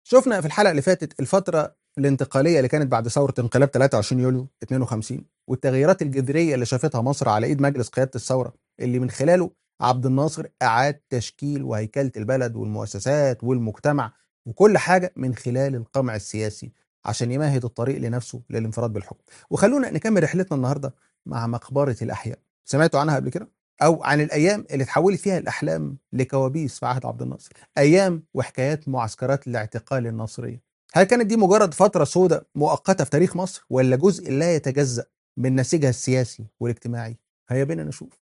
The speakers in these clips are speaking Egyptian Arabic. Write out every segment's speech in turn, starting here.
شفنا في الحلقه اللي فاتت الفتره الانتقاليه اللي كانت بعد ثوره انقلاب 23 يوليو 52 والتغييرات الجذريه اللي شافتها مصر على ايد مجلس قياده الثوره اللي من خلاله عبد الناصر اعاد تشكيل وهيكله البلد والمؤسسات والمجتمع وكل حاجه من خلال القمع السياسي عشان يمهد الطريق لنفسه للانفراد بالحكم وخلونا نكمل رحلتنا النهارده مع مقبره الاحياء سمعتوا عنها قبل كده او عن الايام اللي اتحولت فيها الاحلام لكوابيس في عهد عبد الناصر ايام وحكايات معسكرات الاعتقال الناصريه هل كانت دي مجرد فتره سوداء مؤقته في تاريخ مصر ولا جزء لا يتجزا من نسيجها السياسي والاجتماعي هيا بينا نشوف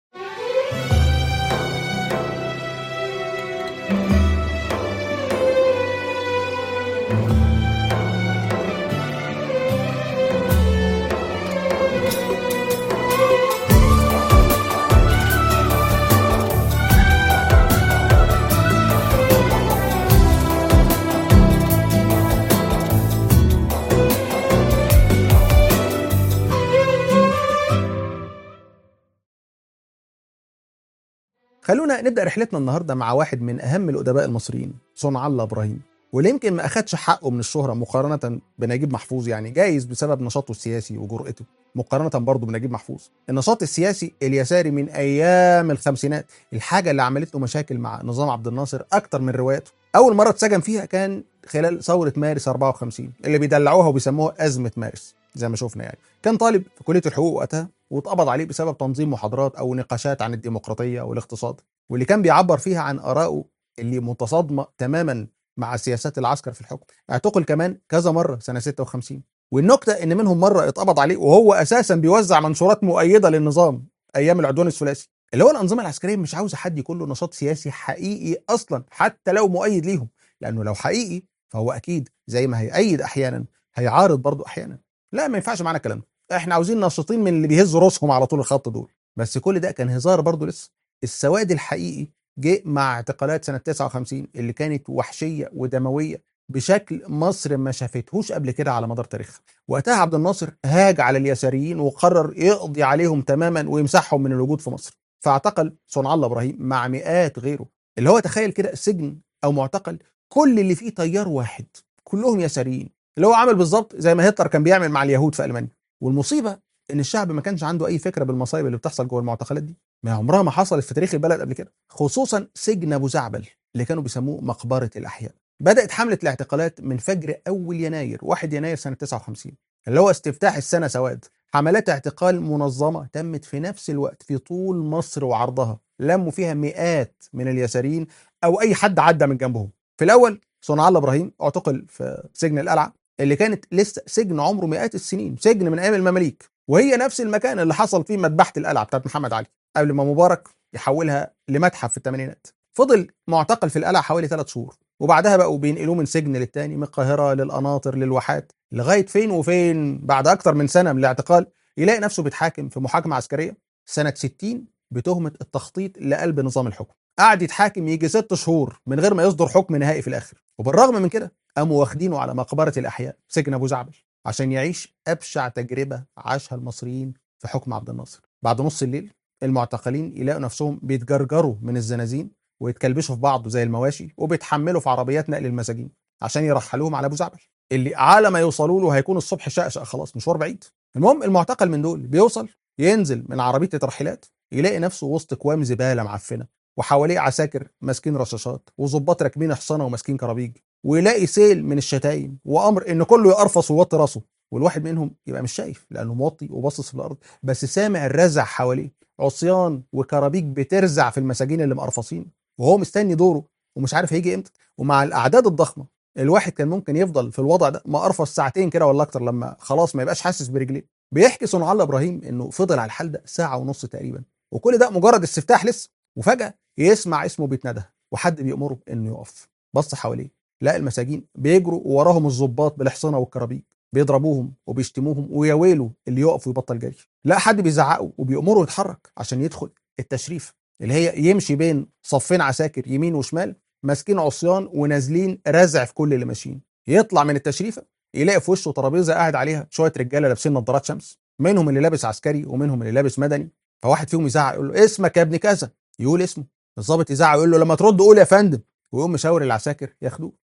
خلونا نبدا رحلتنا النهارده مع واحد من اهم الادباء المصريين صنع الله ابراهيم واللي يمكن ما اخدش حقه من الشهره مقارنه بنجيب محفوظ يعني جايز بسبب نشاطه السياسي وجرأته مقارنه برضه بنجيب محفوظ النشاط السياسي اليساري من ايام الخمسينات الحاجه اللي عملت له مشاكل مع نظام عبد الناصر اكتر من رواياته اول مره اتسجن فيها كان خلال ثوره مارس 54 اللي بيدلعوها وبيسموها ازمه مارس زي ما شفنا يعني كان طالب في كليه الحقوق وقتها واتقبض عليه بسبب تنظيم محاضرات او نقاشات عن الديمقراطيه والاقتصاد واللي كان بيعبر فيها عن ارائه اللي متصادمه تماما مع سياسات العسكر في الحكم اعتقل كمان كذا مره سنه 56 والنكته ان منهم مره اتقبض عليه وهو اساسا بيوزع منشورات مؤيده للنظام ايام العدوان الثلاثي اللي هو الانظمه العسكريه مش عاوزه حد يكون له نشاط سياسي حقيقي اصلا حتى لو مؤيد ليهم لانه لو حقيقي فهو اكيد زي ما هيأيد احيانا هيعارض برضه احيانا لا ما ينفعش معانا الكلام ده احنا عاوزين ناشطين من اللي بيهزوا راسهم على طول الخط دول بس كل ده كان هزار برضه لسه السواد الحقيقي جه مع اعتقالات سنه 59 اللي كانت وحشيه ودمويه بشكل مصر ما شافتهوش قبل كده على مدار تاريخها وقتها عبد الناصر هاج على اليساريين وقرر يقضي عليهم تماما ويمسحهم من الوجود في مصر فاعتقل صنع الله ابراهيم مع مئات غيره اللي هو تخيل كده سجن او معتقل كل اللي فيه تيار واحد كلهم يساريين اللي هو عامل بالظبط زي ما هتلر كان بيعمل مع اليهود في المانيا والمصيبه ان الشعب ما كانش عنده اي فكره بالمصايب اللي بتحصل جوه المعتقلات دي ما عمرها ما حصلت في تاريخ البلد قبل كده خصوصا سجن ابو زعبل اللي كانوا بيسموه مقبره الاحياء بدات حمله الاعتقالات من فجر اول يناير 1 يناير سنه 59 اللي هو استفتاح السنه سواد حملات اعتقال منظمه تمت في نفس الوقت في طول مصر وعرضها لموا فيها مئات من اليساريين او اي حد عدى من جنبهم في الاول صنع الله ابراهيم اعتقل في سجن القلعه اللي كانت لسه سجن عمره مئات السنين سجن من ايام المماليك وهي نفس المكان اللي حصل فيه مذبحه القلعه بتاعت محمد علي قبل ما مبارك يحولها لمتحف في الثمانينات فضل معتقل في القلعه حوالي ثلاث شهور وبعدها بقوا بينقلوه من سجن للتاني من القاهره للقناطر للواحات لغايه فين وفين بعد اكتر من سنه من الاعتقال يلاقي نفسه بيتحاكم في محاكمه عسكريه سنه 60 بتهمه التخطيط لقلب نظام الحكم قعد يتحاكم يجي ست شهور من غير ما يصدر حكم نهائي في الاخر وبالرغم من كده قاموا واخدينه على مقبره الاحياء سجن ابو زعبل عشان يعيش ابشع تجربه عاشها المصريين في حكم عبد الناصر بعد نص الليل المعتقلين يلاقوا نفسهم بيتجرجروا من الزنازين ويتكلبشوا في بعض زي المواشي وبيتحملوا في عربيات نقل المساجين عشان يرحلوهم على ابو زعبل اللي على ما يوصلوا له هيكون الصبح شقشق خلاص مشوار بعيد المهم المعتقل من دول بيوصل ينزل من عربيه الترحيلات يلاقي نفسه وسط كوام زباله معفنه وحواليه عساكر ماسكين رشاشات وظباط راكبين حصانه وماسكين كرابيج ويلاقي سيل من الشتايم وامر ان كله يقرفص ويوطي راسه والواحد منهم يبقى مش شايف لانه موطي وباصص في الارض بس سامع الرزع حواليه عصيان وكرابيج بترزع في المساجين اللي مقرفصين وهو مستني دوره ومش عارف هيجي امتى ومع الاعداد الضخمه الواحد كان ممكن يفضل في الوضع ده مقرفص ساعتين كده ولا اكتر لما خلاص ما يبقاش حاسس برجليه بيحكي صنع الله ابراهيم انه فضل على الحال ده ساعه ونص تقريبا وكل ده مجرد استفتاح لسه وفجاه يسمع اسمه بيتندى وحد بيأمره انه يقف بص حواليه لقى المساجين بيجروا وراهم الظباط بالحصانه والكرابيج بيضربوهم وبيشتموهم ويا ويله اللي يقف ويبطل جري لا حد بيزعقه وبيأمره يتحرك عشان يدخل التشريف اللي هي يمشي بين صفين عساكر يمين وشمال ماسكين عصيان ونازلين رزع في كل اللي ماشيين يطلع من التشريفه يلاقي في وشه ترابيزه قاعد عليها شويه رجاله لابسين نظارات شمس منهم اللي لابس عسكري ومنهم اللي لابس مدني فواحد فيهم يزعق يقول له اسمك يا ابن كذا يقول اسمه الظابط يزعق يقول له لما ترد قول يا فندم ويقوم مشاور العساكر ياخدوه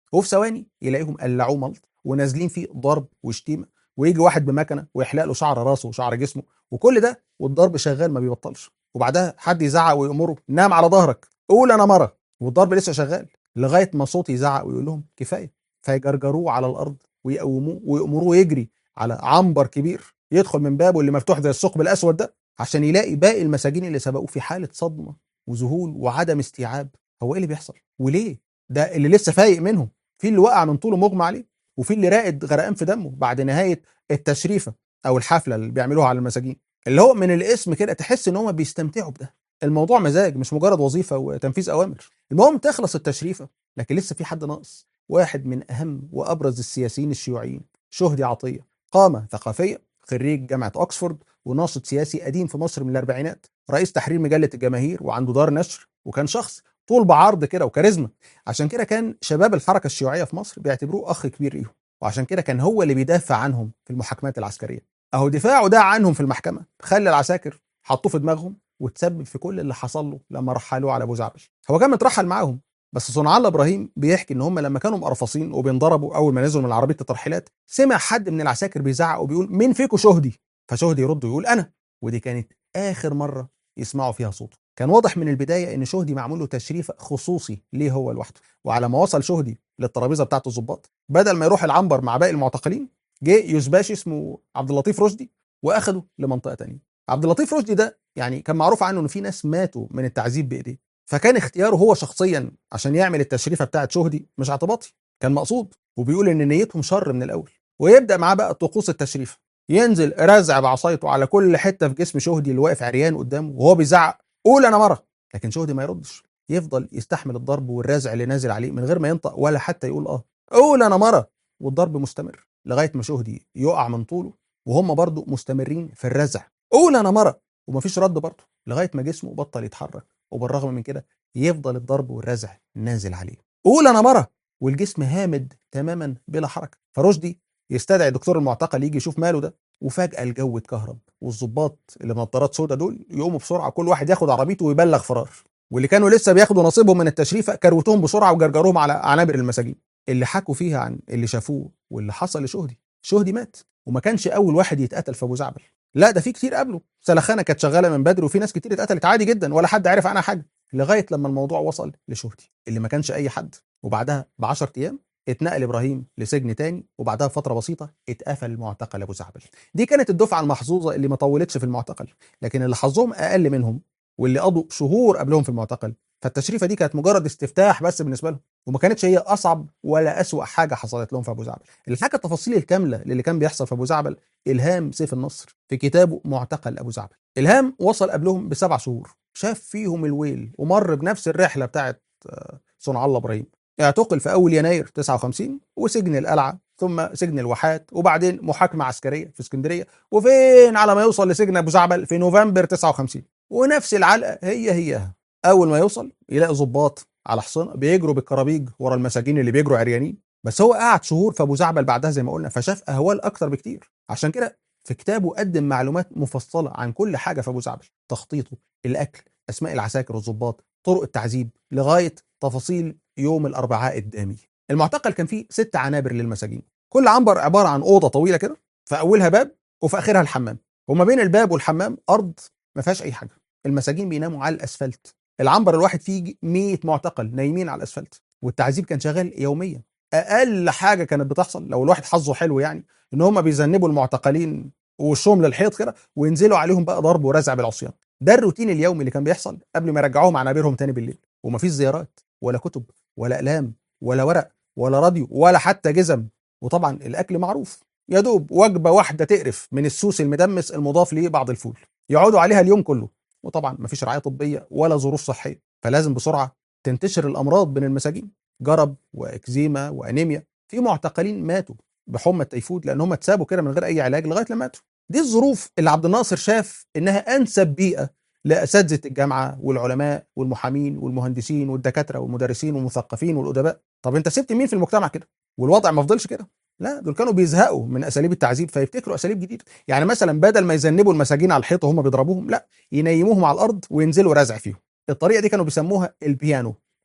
وفي ثواني يلاقيهم قلعوه ملط ونازلين فيه ضرب وشتيمه ويجي واحد بمكنه ويحلق له شعر راسه وشعر جسمه وكل ده والضرب شغال ما بيبطلش وبعدها حد يزعق ويأمره نام على ظهرك قول انا مره والضرب لسه شغال لغايه ما صوت يزعق ويقول لهم كفايه فيجرجروه على الارض ويقوموه ويأمروه يجري على عنبر كبير يدخل من بابه اللي مفتوح زي الثقب الاسود ده عشان يلاقي باقي المساجين اللي سبقوه في حاله صدمه وذهول وعدم استيعاب هو ايه اللي بيحصل وليه ده اللي لسه فايق منهم في اللي وقع من طوله مغمى عليه وفي اللي راقد غرقان في دمه بعد نهايه التشريفه او الحفله اللي بيعملوها على المساجين اللي هو من الاسم كده تحس ان هم بيستمتعوا بده الموضوع مزاج مش مجرد وظيفه وتنفيذ اوامر المهم تخلص التشريفه لكن لسه في حد ناقص واحد من اهم وابرز السياسيين الشيوعيين شهدي عطيه قامه ثقافيه خريج جامعه اوكسفورد وناشط سياسي قديم في مصر من الاربعينات رئيس تحرير مجله الجماهير وعنده دار نشر وكان شخص طول بعرض كده وكاريزما عشان كده كان شباب الحركه الشيوعيه في مصر بيعتبروه اخ كبير ليهم وعشان كده كان هو اللي بيدافع عنهم في المحاكمات العسكريه اهو دفاعه ده عنهم في المحكمه خلى العساكر حطوه في دماغهم وتسبب في كل اللي حصل له لما رحلوه على ابو زعبل هو كان مترحل معاهم بس صنع الله ابراهيم بيحكي ان هم لما كانوا مقرفصين وبينضربوا اول ما نزلوا من عربيه الترحيلات سمع حد من العساكر بيزعق وبيقول مين فيكم شهدي فشهدي يرد ويقول انا ودي كانت اخر مره يسمعوا فيها صوته كان واضح من البدايه ان شهدي معمول له تشريف خصوصي ليه هو لوحده وعلى ما وصل شهدي للترابيزه بتاعه الظباط بدل ما يروح العنبر مع باقي المعتقلين جه يوزباشي اسمه عبد اللطيف رشدي واخده لمنطقه تانية عبد اللطيف رشدي ده يعني كان معروف عنه ان في ناس ماتوا من التعذيب بايديه فكان اختياره هو شخصيا عشان يعمل التشريفه بتاعه شهدي مش اعتباطي كان مقصود وبيقول ان نيتهم شر من الاول ويبدا معاه بقى طقوس التشريف ينزل رازع بعصايته على كل حته في جسم شهدي اللي واقف عريان قدامه وهو بيزعق قول انا مره لكن شهدي ما يردش يفضل يستحمل الضرب والرازع اللي نازل عليه من غير ما ينطق ولا حتى يقول اه قول انا مره والضرب مستمر لغايه ما شهدي يقع من طوله وهم برضه مستمرين في الرزع قول انا مره ومفيش رد برضه لغايه ما جسمه بطل يتحرك وبالرغم من كده يفضل الضرب والرزع نازل عليه قول انا مره والجسم هامد تماما بلا حركه فرشدي يستدعي دكتور المعتقل يجي يشوف ماله ده وفجاه الجو اتكهرب والظباط اللي بنضارات سودا دول يقوموا بسرعه كل واحد ياخد عربيته ويبلغ فرار واللي كانوا لسه بياخدوا نصيبهم من التشريفه كروتهم بسرعه وجرجروهم على عنابر المساجين اللي حكوا فيها عن اللي شافوه واللي حصل لشهدي شهدي مات وما كانش اول واحد يتقتل في ابو زعبل لا ده في كتير قبله سلخانه كانت شغاله من بدري وفي ناس كتير اتقتلت عادي جدا ولا حد عرف عنها حاجه لغايه لما الموضوع وصل لشهدي اللي ما كانش اي حد وبعدها ب 10 ايام اتنقل ابراهيم لسجن تاني وبعدها بفتره بسيطه اتقفل معتقل ابو زعبل دي كانت الدفعه المحظوظه اللي ما طولتش في المعتقل لكن اللي حظهم اقل منهم واللي قضوا شهور قبلهم في المعتقل فالتشريفه دي كانت مجرد استفتاح بس بالنسبه لهم وما كانتش هي اصعب ولا اسوا حاجه حصلت لهم في ابو زعبل اللي حكى التفاصيل الكامله للي كان بيحصل في ابو زعبل الهام سيف النصر في كتابه معتقل ابو زعبل الهام وصل قبلهم بسبع شهور شاف فيهم الويل ومر بنفس الرحله بتاعت صنع الله ابراهيم اعتقل في اول يناير 59 وسجن القلعه ثم سجن الواحات وبعدين محاكمه عسكريه في اسكندريه وفين على ما يوصل لسجن ابو زعبل في نوفمبر 59 ونفس العلقه هي هي اول ما يوصل يلاقي ظباط على حصان بيجروا بالكرابيج ورا المساجين اللي بيجروا عريانين بس هو قعد شهور في ابو زعبل بعدها زي ما قلنا فشاف اهوال اكتر بكتير عشان كده في كتابه قدم معلومات مفصله عن كل حاجه في ابو زعبل تخطيطه الاكل اسماء العساكر والظباط طرق التعذيب لغايه تفاصيل يوم الاربعاء الدامي المعتقل كان فيه ست عنابر للمساجين كل عنبر عباره عن اوضه طويله كده في اولها باب وفي اخرها الحمام وما بين الباب والحمام ارض ما فيهاش اي حاجه المساجين بيناموا على الاسفلت العنبر الواحد فيه 100 معتقل نايمين على الاسفلت والتعذيب كان شغال يوميا اقل حاجه كانت بتحصل لو الواحد حظه حلو يعني ان هم بيذنبوا المعتقلين ووشهم للحيط كده وينزلوا عليهم بقى ضرب ورزع بالعصيان ده الروتين اليومي اللي كان بيحصل قبل ما يرجعوهم عنابرهم تاني بالليل ومفيش زيارات ولا كتب ولا اقلام ولا ورق ولا راديو ولا حتى جزم وطبعا الاكل معروف يا دوب وجبه واحده تقرف من السوس المدمس المضاف ليه بعض الفول يقعدوا عليها اليوم كله وطبعا مفيش رعايه طبيه ولا ظروف صحيه فلازم بسرعه تنتشر الامراض بين المساجين جرب واكزيما وانيميا في معتقلين ماتوا بحمى التيفود لان هم اتسابوا كده من غير اي علاج لغايه لما ماتوا دي الظروف اللي عبد الناصر شاف انها انسب بيئه لاساتذه الجامعه والعلماء والمحامين والمهندسين والدكاتره والمدرسين والمثقفين والادباء طب انت سبت مين في المجتمع كده والوضع ما فضلش كده لا دول كانوا بيزهقوا من اساليب التعذيب فيبتكروا اساليب جديده يعني مثلا بدل ما يذنبوا المساجين على الحيط وهم بيضربوهم لا ينيموهم على الارض وينزلوا رزع فيهم الطريقه دي كانوا بيسموها البيانو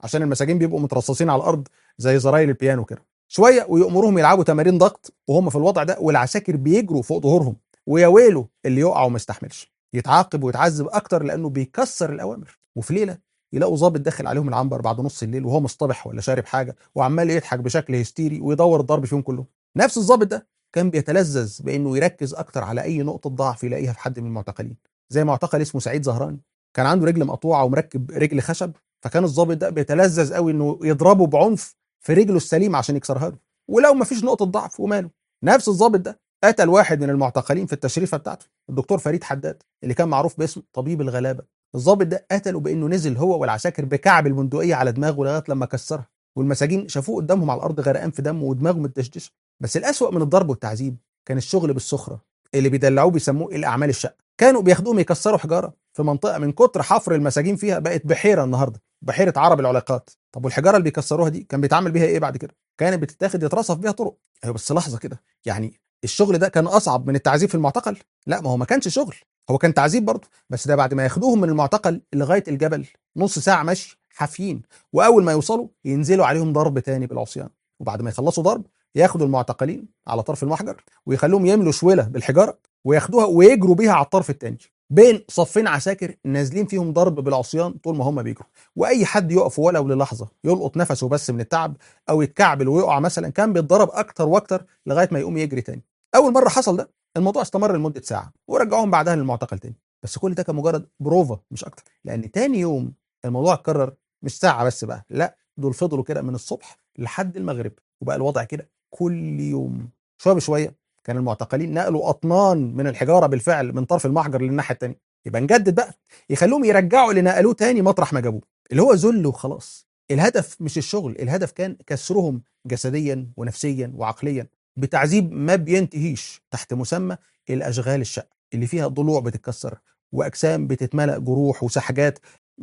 عشان المساجين بيبقوا مترصصين على الارض زي زراير البيانو كده شويه ويأمروهم يلعبوا تمارين ضغط وهم في الوضع ده والعساكر بيجروا فوق ظهورهم ويا ويله اللي يقع وما يستحملش يتعاقب ويتعذب اكتر لانه بيكسر الاوامر وفي ليله يلاقوا ظابط داخل عليهم العنبر بعد نص الليل وهو مصطبح ولا شارب حاجه وعمال يضحك بشكل هستيري ويدور الضرب فيهم كلهم نفس الظابط ده كان بيتلذذ بانه يركز اكتر على اي نقطه ضعف يلاقيها في حد من المعتقلين زي معتقل اسمه سعيد زهران كان عنده رجل مقطوعه ومركب رجل خشب فكان الظابط ده بيتلذذ قوي انه يضربه بعنف في رجله السليمه عشان يكسرها له ولو ما فيش نقطه ضعف وماله نفس الظابط ده قتل واحد من المعتقلين في التشريفه بتاعته الدكتور فريد حداد اللي كان معروف باسم طبيب الغلابه الظابط ده قتله بانه نزل هو والعساكر بكعب البندقيه على دماغه لغايه لما كسرها والمساجين شافوه قدامهم على الارض غرقان في دمه ودماغه متدشدشه بس الاسوأ من الضرب والتعذيب كان الشغل بالسخره اللي بيدلعوه بيسموه الاعمال الشقه كانوا بياخدوهم يكسروا حجاره في منطقه من كتر حفر المساجين فيها بقت بحيره النهارده بحيره عرب العلاقات طب والحجاره اللي بيكسروها دي كان بيتعمل بيها ايه بعد كده كانت بتتاخد يترصف بيها طرق ايوه بس لحظه كده يعني الشغل ده كان اصعب من التعذيب في المعتقل لا ما هو ما كانش شغل هو كان تعذيب برضه بس ده بعد ما ياخدوهم من المعتقل لغايه الجبل نص ساعه مشي حافيين واول ما يوصلوا ينزلوا عليهم ضرب تاني بالعصيان وبعد ما يخلصوا ضرب ياخدوا المعتقلين على طرف المحجر ويخلوهم يملوا شوله بالحجاره وياخدوها ويجروا بيها على الطرف التاني بين صفين عساكر نازلين فيهم ضرب بالعصيان طول ما هم بيجروا واي حد يقف ولو للحظه يلقط نفسه بس من التعب او يتكعبل ويقع مثلا كان بيتضرب اكتر واكتر لغايه ما يقوم يجري تاني اول مره حصل ده الموضوع استمر لمده ساعه ورجعوهم بعدها للمعتقل تاني بس كل ده كان مجرد بروفا مش اكتر لان تاني يوم الموضوع اتكرر مش ساعه بس بقى لا دول فضلوا كده من الصبح لحد المغرب وبقى الوضع كده كل يوم شويه بشويه كان المعتقلين نقلوا اطنان من الحجاره بالفعل من طرف المحجر للناحيه الثانيه يبقى نجدد بقى يخلوهم يرجعوا اللي نقلوه تاني مطرح ما جابوه اللي هو ذل وخلاص الهدف مش الشغل الهدف كان كسرهم جسديا ونفسيا وعقليا بتعذيب ما بينتهيش تحت مسمى الاشغال الشقه اللي فيها ضلوع بتتكسر واجسام بتتملأ جروح وسحجات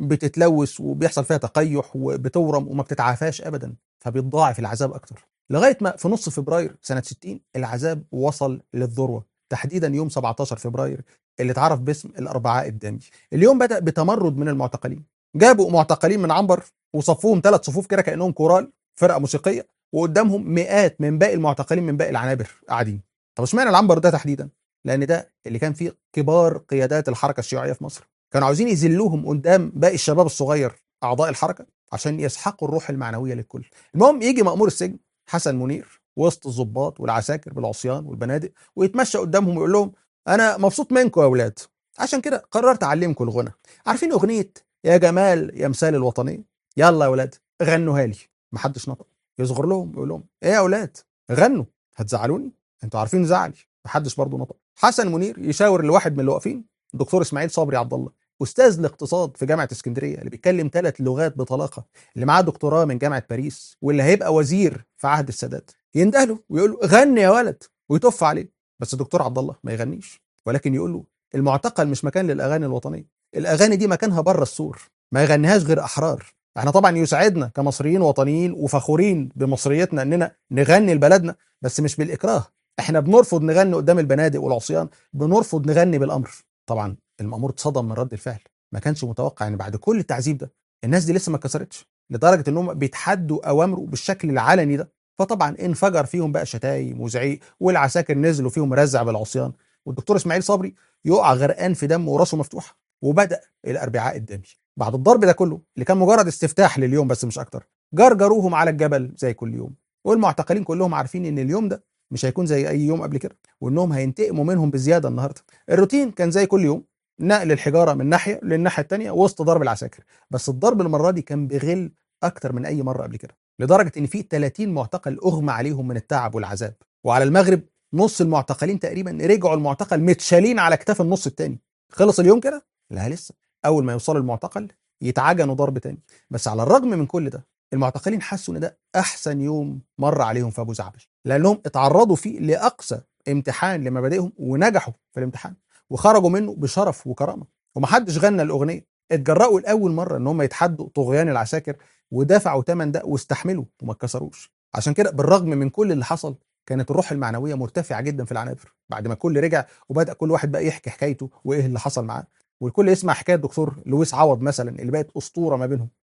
بتتلوث وبيحصل فيها تقيح وبتورم وما بتتعافاش ابدا فبيتضاعف العذاب اكتر لغايه ما في نص فبراير سنه 60 العذاب وصل للذروه تحديدا يوم 17 فبراير اللي اتعرف باسم الاربعاء الدامي اليوم بدا بتمرد من المعتقلين جابوا معتقلين من عنبر وصفوهم ثلاث صفوف كده كانهم كورال فرقه موسيقيه وقدامهم مئات من باقي المعتقلين من باقي العنابر قاعدين طب اشمعنى العنبر ده تحديدا لان ده اللي كان فيه كبار قيادات الحركه الشيوعيه في مصر كانوا عاوزين يذلوهم قدام باقي الشباب الصغير اعضاء الحركه عشان يسحقوا الروح المعنويه للكل المهم يجي مأمور السجن حسن منير وسط الضباط والعساكر بالعصيان والبنادق ويتمشى قدامهم ويقول لهم انا مبسوط منكم يا اولاد عشان كده قررت اعلمكم الغنى عارفين اغنيه يا جمال يا مثال الوطنيه يلا يا اولاد غنوها لي محدش نطق يصغر لهم يقول لهم ايه يا اولاد غنوا هتزعلوني انتوا عارفين زعلي محدش برضه نطق حسن منير يشاور لواحد من اللي واقفين الدكتور اسماعيل صبري عبد الله استاذ الاقتصاد في جامعه اسكندريه اللي بيتكلم ثلاث لغات بطلاقه اللي معاه دكتوراه من جامعه باريس واللي هيبقى وزير في عهد السادات ينده له ويقول له غني يا ولد ويتف عليه بس الدكتور عبد الله ما يغنيش ولكن يقول له المعتقل مش مكان للاغاني الوطنيه الاغاني دي مكانها بره السور ما يغنيهاش غير احرار احنا طبعا يسعدنا كمصريين وطنيين وفخورين بمصريتنا اننا نغني لبلدنا بس مش بالاكراه احنا بنرفض نغني قدام البنادق والعصيان بنرفض نغني بالامر طبعا المأمور اتصدم من رد الفعل ما كانش متوقع ان بعد كل التعذيب ده الناس دي لسه ما اتكسرتش لدرجه انهم بيتحدوا اوامره بالشكل العلني ده فطبعا انفجر فيهم بقى شتايم وزعيق والعساكر نزلوا فيهم رزع بالعصيان والدكتور اسماعيل صبري يقع غرقان في دم وراسه مفتوحه وبدا الاربعاء الدامي بعد الضرب ده كله اللي كان مجرد استفتاح لليوم بس مش اكتر جرجروهم على الجبل زي كل يوم والمعتقلين كلهم عارفين ان اليوم ده مش هيكون زي اي يوم قبل كده وانهم هينتقموا منهم بزياده النهارده الروتين كان زي كل يوم نقل الحجاره من ناحيه للناحيه الثانيه وسط ضرب العساكر بس الضرب المره دي كان بغل اكتر من اي مره قبل كده لدرجه ان في 30 معتقل اغمى عليهم من التعب والعذاب وعلى المغرب نص المعتقلين تقريبا رجعوا المعتقل متشالين على اكتاف النص الثاني خلص اليوم كده لا لسه اول ما يوصلوا المعتقل يتعجنوا ضرب تاني بس على الرغم من كل ده المعتقلين حسوا ان ده احسن يوم مر عليهم في ابو زعبل لانهم اتعرضوا فيه لاقصى امتحان لمبادئهم ونجحوا في الامتحان وخرجوا منه بشرف وكرامه ومحدش غنى الاغنيه اتجرأوا لاول مره ان هم يتحدوا طغيان العساكر ودفعوا ثمن ده واستحملوا وما اتكسروش عشان كده بالرغم من كل اللي حصل كانت الروح المعنويه مرتفعه جدا في العنابر بعد ما الكل رجع وبدا كل واحد بقى يحكي حكايته وايه اللي حصل معاه والكل يسمع حكايه دكتور لويس عوض مثلا اللي بقت اسطوره ما بينهم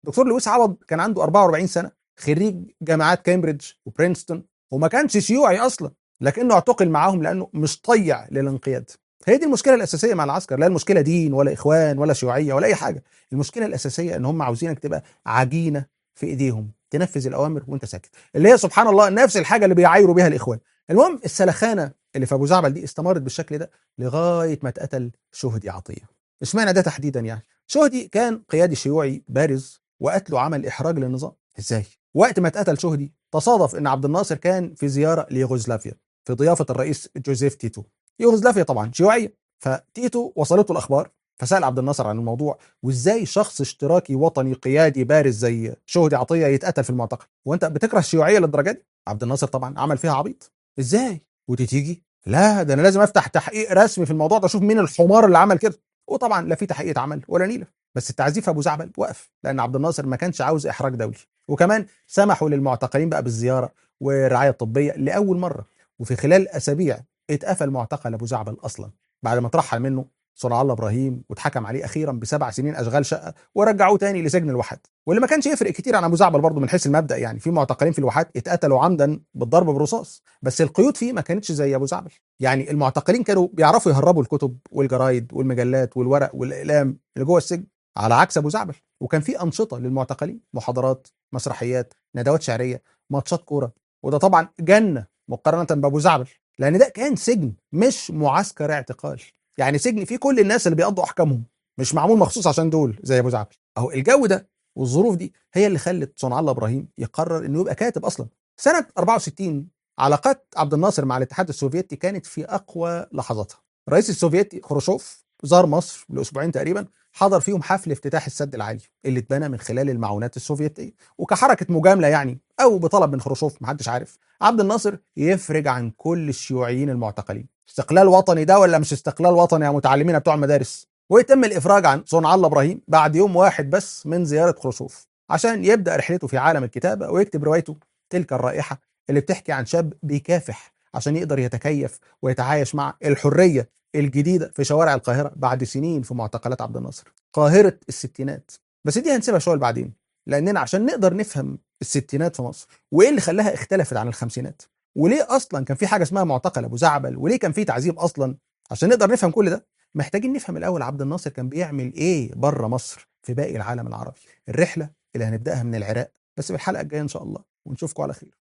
دكتور لويس عوض كان عنده 44 سنه خريج جامعات كامبريدج وبرينستون وما كانش شيوعي اصلا لكنه اعتقل معاهم لانه مش طيع للانقياد هي دي المشكله الاساسيه مع العسكر لا المشكله دين ولا اخوان ولا شيوعيه ولا اي حاجه المشكله الاساسيه ان هم عاوزينك تبقى عجينه في ايديهم تنفذ الاوامر وانت ساكت اللي هي سبحان الله نفس الحاجه اللي بيعايروا بيها الاخوان المهم السلخانه اللي في ابو زعبل دي استمرت بالشكل ده لغايه ما اتقتل شهدي عطيه اشمعنى ده تحديدا يعني شهدي كان قيادي شيوعي بارز وقتله عمل احراج للنظام ازاي وقت ما اتقتل شهدي تصادف ان عبد الناصر كان في زياره ليوغوسلافيا في ضيافه الرئيس جوزيف تيتو يوغوسلافيا طبعا شيوعيه فتيتو وصلته الاخبار فسال عبد الناصر عن الموضوع وازاي شخص اشتراكي وطني قيادي بارز زي شهدي عطيه يتقتل في المعتقل وانت بتكره الشيوعيه للدرجه دي عبد الناصر طبعا عمل فيها عبيط ازاي ودي تيجي لا ده انا لازم افتح تحقيق رسمي في الموضوع ده اشوف مين الحمار اللي عمل كده وطبعا لا في تحقيق اتعمل ولا نيله بس التعذيب في ابو زعبل وقف لان عبد الناصر ما كانش عاوز احراج دولي وكمان سمحوا للمعتقلين بقى بالزياره والرعايه الطبيه لاول مره وفي خلال اسابيع اتقفل معتقل ابو زعبل اصلا بعد ما ترحل منه صنع الله ابراهيم واتحكم عليه اخيرا بسبع سنين اشغال شقه ورجعوه تاني لسجن الواحات واللي ما كانش يفرق كتير عن ابو زعبل برضه من حيث المبدا يعني في معتقلين في الواحات اتقتلوا عمدا بالضرب برصاص بس القيود فيه ما كانتش زي ابو زعبل يعني المعتقلين كانوا بيعرفوا يهربوا الكتب والجرايد والمجلات والورق والاقلام اللي جوه السجن على عكس ابو زعبل وكان في انشطه للمعتقلين محاضرات مسرحيات ندوات شعريه ماتشات كوره وده طبعا جنه مقارنه بابو زعبل لان ده كان سجن مش معسكر اعتقال يعني سجن فيه كل الناس اللي بيقضوا احكامهم مش معمول مخصوص عشان دول زي ابو زعبل اهو الجو ده والظروف دي هي اللي خلت صنع الله ابراهيم يقرر انه يبقى كاتب اصلا سنه 64 علاقات عبد الناصر مع الاتحاد السوفيتي كانت في اقوى لحظاتها الرئيس السوفيتي خروشوف زار مصر لاسبوعين تقريبا حضر فيهم حفل افتتاح السد العالي اللي اتبنى من خلال المعونات السوفيتيه وكحركه مجامله يعني او بطلب من خروشوف محدش عارف عبد الناصر يفرج عن كل الشيوعيين المعتقلين استقلال وطني ده ولا مش استقلال وطني يا متعلمين بتوع المدارس ويتم الافراج عن صنع الله ابراهيم بعد يوم واحد بس من زياره خروشوف عشان يبدا رحلته في عالم الكتابه ويكتب روايته تلك الرائحه اللي بتحكي عن شاب بيكافح عشان يقدر يتكيف ويتعايش مع الحريه الجديده في شوارع القاهره بعد سنين في معتقلات عبد الناصر قاهره الستينات بس دي هنسيبها شويه بعدين لاننا عشان نقدر نفهم الستينات في مصر وايه اللي خلاها اختلفت عن الخمسينات وليه اصلا كان في حاجه اسمها معتقل ابو زعبل وليه كان في تعذيب اصلا عشان نقدر نفهم كل ده محتاجين نفهم الاول عبد الناصر كان بيعمل ايه بره مصر في باقي العالم العربي الرحله اللي هنبداها من العراق بس في الحلقه الجايه ان شاء الله ونشوفكم على خير